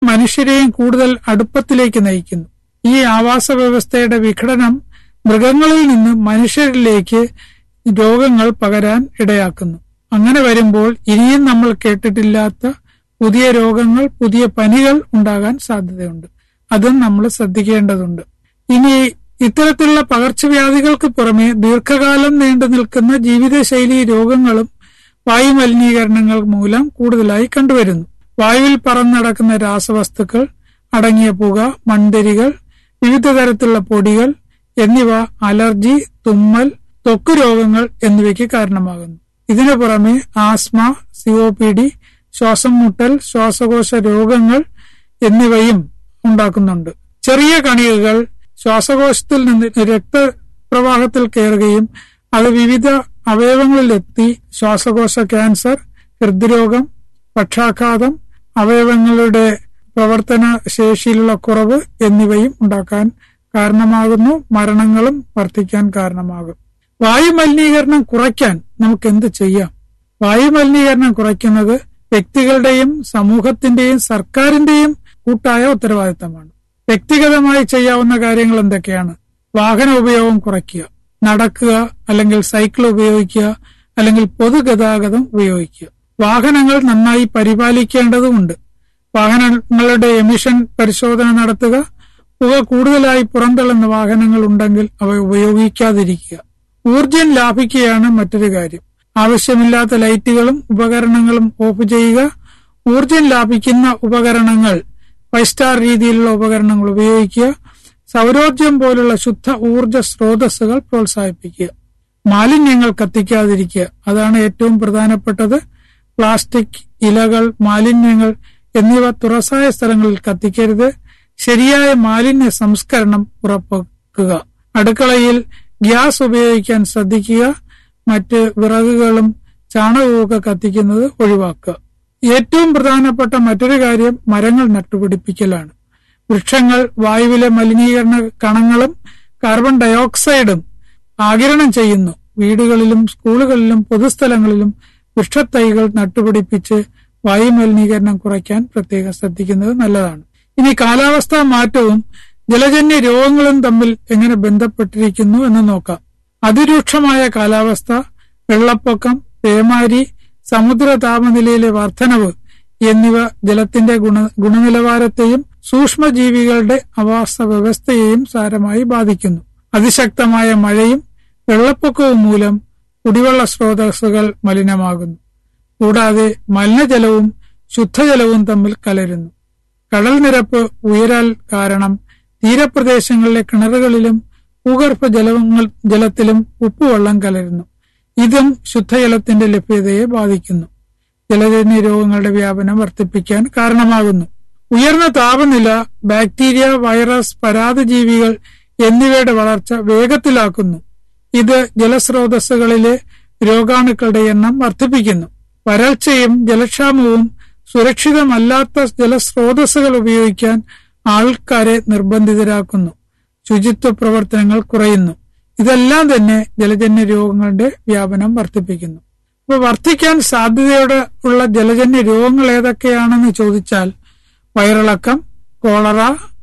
മനുഷ്യരെയും കൂടുതൽ അടുപ്പത്തിലേക്ക് നയിക്കുന്നു ഈ ആവാസ വ്യവസ്ഥയുടെ വിഘടനം മൃഗങ്ങളിൽ നിന്ന് മനുഷ്യരിലേക്ക് രോഗങ്ങൾ പകരാൻ ഇടയാക്കുന്നു അങ്ങനെ വരുമ്പോൾ ഇനിയും നമ്മൾ കേട്ടിട്ടില്ലാത്ത പുതിയ രോഗങ്ങൾ പുതിയ പനികൾ ഉണ്ടാകാൻ സാധ്യതയുണ്ട് അതും നമ്മൾ ശ്രദ്ധിക്കേണ്ടതുണ്ട് ഇനി ഇത്തരത്തിലുള്ള പകർച്ചവ്യാധികൾക്ക് പുറമെ ദീർഘകാലം നീണ്ടു നിൽക്കുന്ന ജീവിതശൈലി രോഗങ്ങളും വായുമലിനീകരണങ്ങൾ മൂലം കൂടുതലായി കണ്ടുവരുന്നു വായുവിൽ പറന്നടക്കുന്ന രാസവസ്തുക്കൾ അടങ്ങിയ പുക മൺതരികൾ വിവിധ തരത്തിലുള്ള പൊടികൾ എന്നിവ അലർജി തുമ്മൽ ത്വക്ക് രോഗങ്ങൾ എന്നിവയ്ക്ക് കാരണമാകുന്നു ഇതിനു പുറമെ ആസ്മ സിഒപിഡി ശ്വാസം മുട്ടൽ ശ്വാസകോശ രോഗങ്ങൾ എന്നിവയും ഉണ്ടാക്കുന്നുണ്ട് ചെറിയ കണികകൾ ശ്വാസകോശത്തിൽ നിന്ന് രക്തപ്രവാഹത്തിൽ കയറുകയും അത് വിവിധ അവയവങ്ങളിലെത്തി ശ്വാസകോശ ക്യാൻസർ ഹൃദ്രോഗം പക്ഷാഘാതം അവയവങ്ങളുടെ പ്രവർത്തന ശേഷിയിലുള്ള കുറവ് എന്നിവയും ഉണ്ടാക്കാൻ കാരണമാകുന്നു മരണങ്ങളും വർദ്ധിക്കാൻ കാരണമാകും വായുമലിനീകരണം കുറയ്ക്കാൻ നമുക്ക് എന്ത് ചെയ്യാം വായുമലിനീകരണം കുറയ്ക്കുന്നത് വ്യക്തികളുടെയും സമൂഹത്തിന്റെയും സർക്കാരിന്റെയും കൂട്ടായ ഉത്തരവാദിത്തമാണ് വ്യക്തിഗതമായി ചെയ്യാവുന്ന കാര്യങ്ങൾ എന്തൊക്കെയാണ് വാഹന ഉപയോഗം കുറയ്ക്കുക നടക്കുക അല്ലെങ്കിൽ സൈക്കിൾ ഉപയോഗിക്കുക അല്ലെങ്കിൽ പൊതുഗതാഗതം ഉപയോഗിക്കുക വാഹനങ്ങൾ നന്നായി പരിപാലിക്കേണ്ടതുണ്ട് വാഹനങ്ങളുടെ എമിഷൻ പരിശോധന നടത്തുക പുക കൂടുതലായി പുറന്തള്ളുന്ന വാഹനങ്ങൾ ഉണ്ടെങ്കിൽ അവ ഉപയോഗിക്കാതിരിക്കുക ഊർജം ലാഭിക്കുകയാണ് മറ്റൊരു കാര്യം ആവശ്യമില്ലാത്ത ലൈറ്റുകളും ഉപകരണങ്ങളും ഓഫ് ചെയ്യുക ഊർജം ലാഭിക്കുന്ന ഉപകരണങ്ങൾ ഫൈവ് സ്റ്റാർ രീതിയിലുള്ള ഉപകരണങ്ങൾ ഉപയോഗിക്കുക സൗരോർജം പോലുള്ള ശുദ്ധ ഊർജ സ്രോതസ്സുകൾ പ്രോത്സാഹിപ്പിക്കുക മാലിന്യങ്ങൾ കത്തിക്കാതിരിക്കുക അതാണ് ഏറ്റവും പ്രധാനപ്പെട്ടത് പ്ലാസ്റ്റിക് ഇലകൾ മാലിന്യങ്ങൾ എന്നിവ തുറസായ സ്ഥലങ്ങളിൽ കത്തിക്കരുത് ശരിയായ മാലിന്യ സംസ്കരണം ഉറപ്പാക്കുക അടുക്കളയിൽ ഗ്യാസ് ഉപയോഗിക്കാൻ ശ്രദ്ധിക്കുക മറ്റ് വിറകുകളും ചാണകവുമൊക്കെ കത്തിക്കുന്നത് ഒഴിവാക്കുക ഏറ്റവും പ്രധാനപ്പെട്ട മറ്റൊരു കാര്യം മരങ്ങൾ നട്ടുപിടിപ്പിക്കലാണ് വൃക്ഷങ്ങൾ വായുവിലെ മലിനീകരണ കണങ്ങളും കാർബൺ ഡയോക്സൈഡും ആകിരണം ചെയ്യുന്നു വീടുകളിലും സ്കൂളുകളിലും പൊതുസ്ഥലങ്ങളിലും വൃക്ഷത്തൈകൾ നട്ടുപിടിപ്പിച്ച് വായുമലിനീകരണം കുറയ്ക്കാൻ പ്രത്യേകം ശ്രദ്ധിക്കുന്നത് നല്ലതാണ് ഇനി കാലാവസ്ഥാ മാറ്റവും ജലജന്യ രോഗങ്ങളും തമ്മിൽ എങ്ങനെ ബന്ധപ്പെട്ടിരിക്കുന്നു എന്ന് നോക്കാം അതിരൂക്ഷമായ കാലാവസ്ഥ വെള്ളപ്പൊക്കം പേമാരി സമുദ്ര താപനിലയിലെ വർധനവ് എന്നിവ ജലത്തിന്റെ ഗുണ ഗുണനിലവാരത്തെയും സൂക്ഷ്മജീവികളുടെ ആവാസ വ്യവസ്ഥയെയും സാരമായി ബാധിക്കുന്നു അതിശക്തമായ മഴയും വെള്ളപ്പൊക്കവും മൂലം കുടിവെള്ള സ്രോതസ്സുകൾ മലിനമാകുന്നു കൂടാതെ മലിനജലവും ശുദ്ധജലവും തമ്മിൽ കലരുന്നു കടൽ നിരപ്പ് ഉയരാൽ കാരണം തീരപ്രദേശങ്ങളിലെ കിണറുകളിലും ഭൂഗർഭ ജലങ്ങൾ ജലത്തിലും ഉപ്പുവെള്ളം കലരുന്നു ഇതും ശുദ്ധജലത്തിന്റെ ലഭ്യതയെ ബാധിക്കുന്നു ജലജന്യ രോഗങ്ങളുടെ വ്യാപനം വർദ്ധിപ്പിക്കാൻ കാരണമാകുന്നു ഉയർന്ന താപനില ബാക്ടീരിയ വൈറസ് പരാതജീവികൾ എന്നിവയുടെ വളർച്ച വേഗത്തിലാക്കുന്നു ഇത് ജലസ്രോതസ്സുകളിലെ രോഗാണുക്കളുടെ എണ്ണം വർദ്ധിപ്പിക്കുന്നു വരൾച്ചയും ജലക്ഷാമവും സുരക്ഷിതമല്ലാത്ത ജലസ്രോതസ്സുകൾ ഉപയോഗിക്കാൻ ആൾക്കാരെ നിർബന്ധിതരാക്കുന്നു ശുചിത്വ പ്രവർത്തനങ്ങൾ കുറയുന്നു ഇതെല്ലാം തന്നെ ജലജന്യ രോഗങ്ങളുടെ വ്യാപനം വർദ്ധിപ്പിക്കുന്നു അപ്പൊ വർദ്ധിക്കാൻ സാധ്യതയോടെ ഉള്ള ജലജന്യ രോഗങ്ങൾ ഏതൊക്കെയാണെന്ന് ചോദിച്ചാൽ വയറിളക്കം കോളറ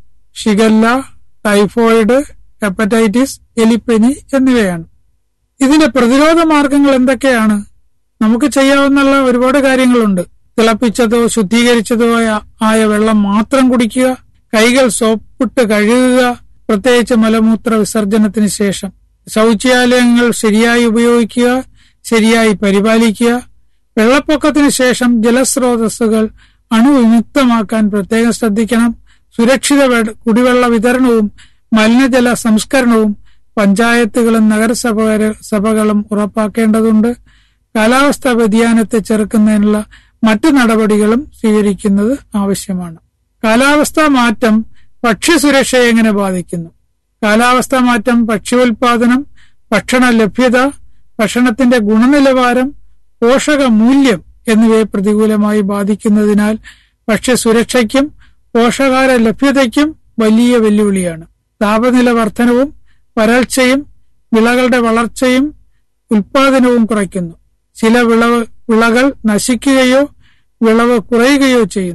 ഷിഗല്ല ടൈഫോയിഡ് ഹെപ്പറ്റൈറ്റിസ് എലിപ്പനി എന്നിവയാണ് ഇതിന്റെ പ്രതിരോധ മാർഗങ്ങൾ എന്തൊക്കെയാണ് നമുക്ക് ചെയ്യാവുന്ന ഒരുപാട് കാര്യങ്ങളുണ്ട് തിളപ്പിച്ചതോ ശുദ്ധീകരിച്ചതോ ആയ വെള്ളം മാത്രം കുടിക്കുക കൈകൾ സോപ്പിട്ട് കഴുകുക പ്രത്യേകിച്ച് മലമൂത്ര വിസർജനത്തിന് ശേഷം ശൗചാലയങ്ങൾ ശരിയായി ഉപയോഗിക്കുക ശരിയായി പരിപാലിക്കുക വെള്ളപ്പൊക്കത്തിന് ശേഷം ജലസ്രോതസ്സുകൾ അണുവിമുക്തമാക്കാൻ പ്രത്യേകം ശ്രദ്ധിക്കണം സുരക്ഷിത കുടിവെള്ള വിതരണവും മലിനജല സംസ്കരണവും പഞ്ചായത്തുകളും നഗരസഭ സഭകളും ഉറപ്പാക്കേണ്ടതുണ്ട് കാലാവസ്ഥാ വ്യതിയാനത്തെ ചെറുക്കുന്നതിനുള്ള മറ്റു നടപടികളും സ്വീകരിക്കുന്നത് ആവശ്യമാണ് കാലാവസ്ഥാ മാറ്റം ഭക്ഷ്യസുരക്ഷയെ എങ്ങനെ ബാധിക്കുന്നു കാലാവസ്ഥാ മാറ്റം ഭക്ഷ്യോൽപാദനം ഭക്ഷണ ലഭ്യത ഭക്ഷണത്തിന്റെ ഗുണനിലവാരം പോഷക മൂല്യം എന്നിവയെ പ്രതികൂലമായി ബാധിക്കുന്നതിനാൽ ഭക്ഷ്യസുരക്ഷയ്ക്കും പോഷകാര ലഭ്യതയ്ക്കും വലിയ വെല്ലുവിളിയാണ് താപനില വർധനവും വരൾച്ചയും വിളകളുടെ വളർച്ചയും ഉൽപാദനവും കുറയ്ക്കുന്നു ചില വിളവ് വിളകൾ നശിക്കുകയോ വിളവ് കുറയുകയോ ചെയ്യുന്നു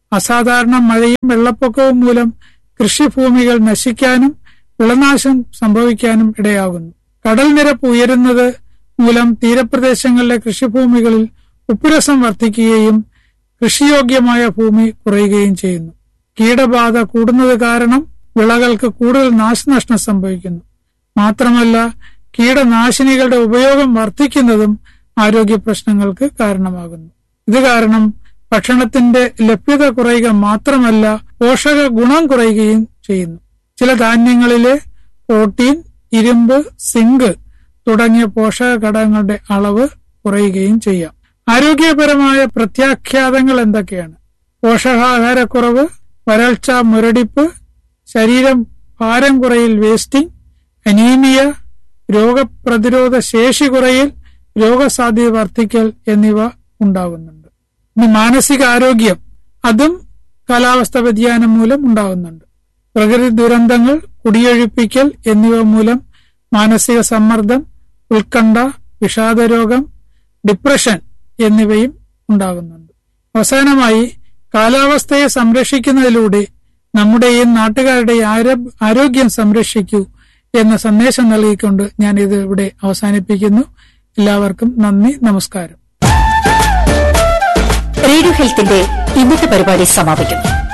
അസാധാരണ മഴയും വെള്ളപ്പൊക്കവും മൂലം കൃഷിഭൂമികൾ നശിക്കാനും വിളനാശം സംഭവിക്കാനും ഇടയാകുന്നു കടൽ നിരപ്പ് ഉയരുന്നത് മൂലം തീരപ്രദേശങ്ങളിലെ കൃഷിഭൂമികളിൽ ഉപ്പുരസം വർദ്ധിക്കുകയും കൃഷിയോഗ്യമായ ഭൂമി കുറയുകയും ചെയ്യുന്നു കീടബാധ കൂടുന്നത് കാരണം വിളകൾക്ക് കൂടുതൽ നാശനഷ്ടം സംഭവിക്കുന്നു മാത്രമല്ല കീടനാശിനികളുടെ ഉപയോഗം വർദ്ധിക്കുന്നതും ആരോഗ്യ പ്രശ്നങ്ങൾക്ക് കാരണമാകുന്നു ഇത് കാരണം ഭക്ഷണത്തിന്റെ ലഭ്യത കുറയുക മാത്രമല്ല പോഷക ഗുണം കുറയുകയും ചെയ്യുന്നു ചില ധാന്യങ്ങളിലെ പ്രോട്ടീൻ ഇരുമ്പ് സിങ്ക് തുടങ്ങിയ പോഷക ഘടകങ്ങളുടെ അളവ് കുറയുകയും ചെയ്യാം ആരോഗ്യപരമായ പ്രത്യാഖ്യാതങ്ങൾ എന്തൊക്കെയാണ് പോഷകാഹാരക്കുറവ് വരൾച്ച മുരടിപ്പ് ശരീരം ഭാരം കുറയിൽ വേസ്റ്റിംഗ് അനീമിയ രോഗപ്രതിരോധ ശേഷി കുറയിൽ രോഗസാധ്യത വർദ്ധിക്കൽ എന്നിവ ഉണ്ടാകുന്നുണ്ട് ഇനി മാനസിക ആരോഗ്യം അതും കാലാവസ്ഥ വ്യതിയാനം മൂലം ഉണ്ടാകുന്നുണ്ട് പ്രകൃതി ദുരന്തങ്ങൾ കുടിയൊഴിപ്പിക്കൽ എന്നിവ മൂലം മാനസിക സമ്മർദ്ദം ഉത്കണ്ഠ വിഷാദരോഗം ഡിപ്രഷൻ എന്നിവയും ഉണ്ടാകുന്നുണ്ട് അവസാനമായി കാലാവസ്ഥയെ സംരക്ഷിക്കുന്നതിലൂടെ നമ്മുടെയും നാട്ടുകാരുടെയും ആരോ- ആരോഗ്യം സംരക്ഷിക്കൂ എന്ന സന്ദേശം നൽകിക്കൊണ്ട് ഞാൻ ഇത് ഇവിടെ അവസാനിപ്പിക്കുന്നു എല്ലാവർക്കും നന്ദി നമസ്കാരം റേഡിയോ ഹെൽത്തിന്റെ ഇന്നത്തെ പരിപാടി സമാപിക്കുന്നു